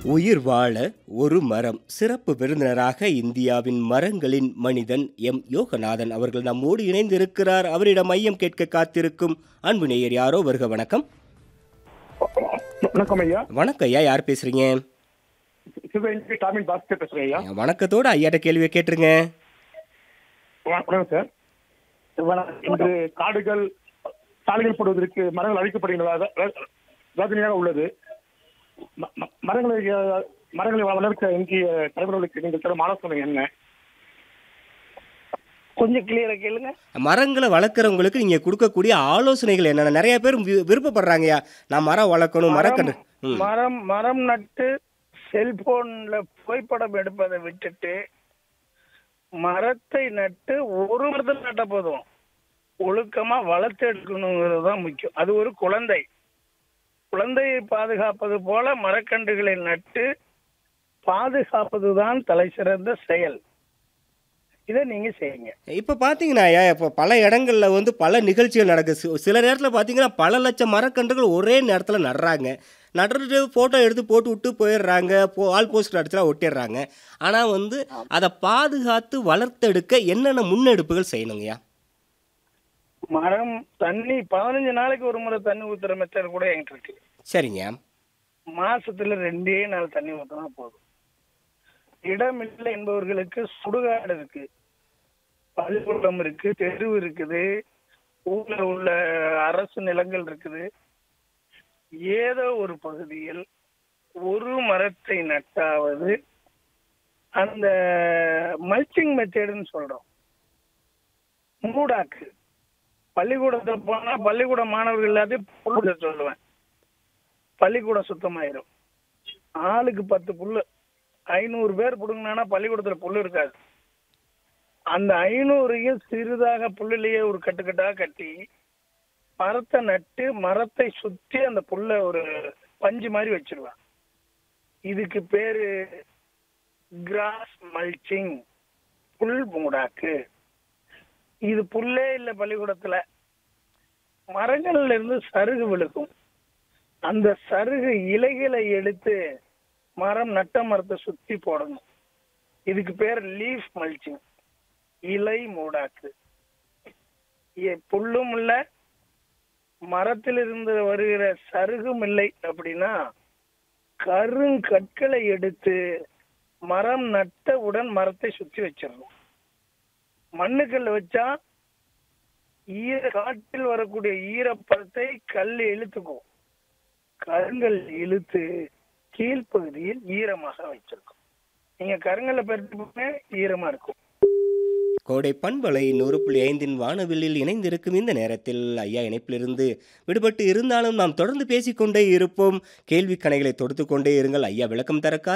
உயிர் வாழ ஒரு மரம் சிறப்பு விருந்தினராக இந்தியாவின் மரங்களின் மனிதன் எம் யோகநாதன் அவர்கள் நம்மோடு இணைந்து இருக்கிறார் அவரிடம் மையம் கேட்க காத்திருக்கும் அன்பு நேயர் யாரோ வருக வணக்கம் வணக்கம் ஐயா வணக்கம் ஐயா யார் பேசுறீங்க சிவகங்கை டாமின் பாஸ்கர் பேசுறேன் ஐயா வணக்கத்தோட ஐயாட்ட கேள்வியை கேட்டுருங்க வண- வணக்கம் சார் வணக்கம். இன்று காடுகள் சாலைகள் போடுவதற்கு மரங்கள் அழிக்கப்படுகின்றதாக வே- வேதனையாக உள்ளது ம- ம- மரங்களை அஹ், மரங்களை வளர்க்க இந்திய தலைவர்களுக்கு நீங்கள் தரும் ஆலோசனை என்ன கொஞ்சம் கிளியரா கேளுங்க மரங்களை வளர்க்குறவங்களுக்கு நீங்க கொடுக்கக்கூடிய ஆலோசனைகள் என்னென்ன நிறைய பேர் வி- விருப்பப்படுறாங்கய்யா நான் மரம் வளர்க்கணும் மரக்கன்று ம் மரம் மரம் நட்டு செல்போன்ல புகைப்படம் எடுப்பதை விட்டுட்டு மரத்தை நட்டு ஒரு மரத்தில் நட்ட போதும் ஒழுக்கமா வளர்த்து எடுக்கணுங்கிறது தான் முக்கியம் அது ஒரு குழந்தை குழந்தையை பாதுகாப்பது போல மரக்கன்றுகளை நட்டு பாதுகாப்பதுதான் தலை சிறந்த செயல் இதை நீங்க செய்யுங்க இப்போ பார்த்தீங்கன்னா ஐயா இப்போ பல இடங்கள்ல வந்து பல நிகழ்ச்சிகள் நடக்குது சி- சில நேரத்தில் பார்த்தீங்கன்னா பல லட்சம் மரக்கன்றுகள் ஒரே நேரத்தில் நடுறாங்க நடுறது ஃபோட்டோ எடுத்து போட்டு விட்டு போயிடுறாங்க போ ஆல் போஸ்டர் அடிச்சுலாம் ஒட்டிடுறாங்க ஆனால் வந்து அதை பாதுகாத்து வளர்த்தெடுக்க என்னென்ன முன்னெடுப்புகள் செய்யணுங்கய்யா மரம் தண்ணி பதினஞ்சு நாளைக்கு ஒரு முறை தண்ணி ஊத்துற மெத்தட் கூட என்கிட்ட இருக்கு சரிங்க மாசத்துல ரெண்டே நாள் தண்ணி ஊத்தினா போதும் இடம் இல்லை என்பவர்களுக்கு சுடுகாடு இருக்கு பள்ளிக்கூடம் இருக்கு தெருவு இருக்குது ஊர்ல உள்ள அரசு நிலங்கள் இருக்குது ஏதோ ஒரு பகுதியில் ஒரு மரத்தை நட்டாவது அந்த மல்ச்சிங் மெத்தேடுன்னு சொல்றோம் மூடாக்கு பள்ளிக்கூடத்துல போனா பள்ளிக்கூட மாணவர்கள் எல்லாத்தையும் புல்லு சொல்லுவேன் பள்ளிக்கூடம் சுத்தமாயிரும் ஆளுக்கு பத்து புல்லு ஐநூறு பேர் பிடுங்கினா பள்ளிக்கூடத்துல புல்லு இருக்காது அந்த ஐநூறையும் சிறிதாக புல்லுலயே ஒரு கட்டுக்கட்டாக கட்டி மரத்தை நட்டு மரத்தை சுத்தி அந்த புல்ல ஒரு பஞ்சு மாதிரி வச்சிருவேன் இதுக்கு பேரு கிராஸ் மல்ச்சிங் புல் மூடாக்கு இது புல்லே இல்ல பள்ளிக்கூடத்துல மரங்கள்ல இருந்து சருகு விழுக்கும் அந்த சருகு இலைகளை எடுத்து மரம் நட்ட மரத்தை சுத்தி போடணும் இதுக்கு பேர் லீஃப் மல்ச்சிங் இலை மூடாக்கு எ- புல்லும் இல்ல மரத்திலிருந்து வருகிற சருகும் இல்லை அப்படின்னா கருங்கற்களை எடுத்து மரம் நட்டவுடன் மரத்தை சுத்தி வச்சிடணும் மண்ணுக்கல்ல வச்சா ஈர காற்றில் வரக்கூடிய ஈரப்பதத்தை கல் இழுத்துக்கும் கருங்கல் இழுத்து கீழ்ப்பகுதியில் ஈரமாக வச்சிருக்கும் நீங்க கருங்கல்ல பெருட்டு ஈரமா இருக்கும் கோடை பண்பலை நூறு புள்ளி ஐந்தின் வானவில்லில் இணைந்திருக்கும் இந்த நேரத்தில் ஐயா இணைப்பிலிருந்து விடுபட்டு இருந்தாலும் நாம் தொடர்ந்து பேசிக்கொண்டே இருப்போம் கேள்வி கணைகளை தொடுத்து கொண்டே இருங்கள் ஐயா விளக்கம் தர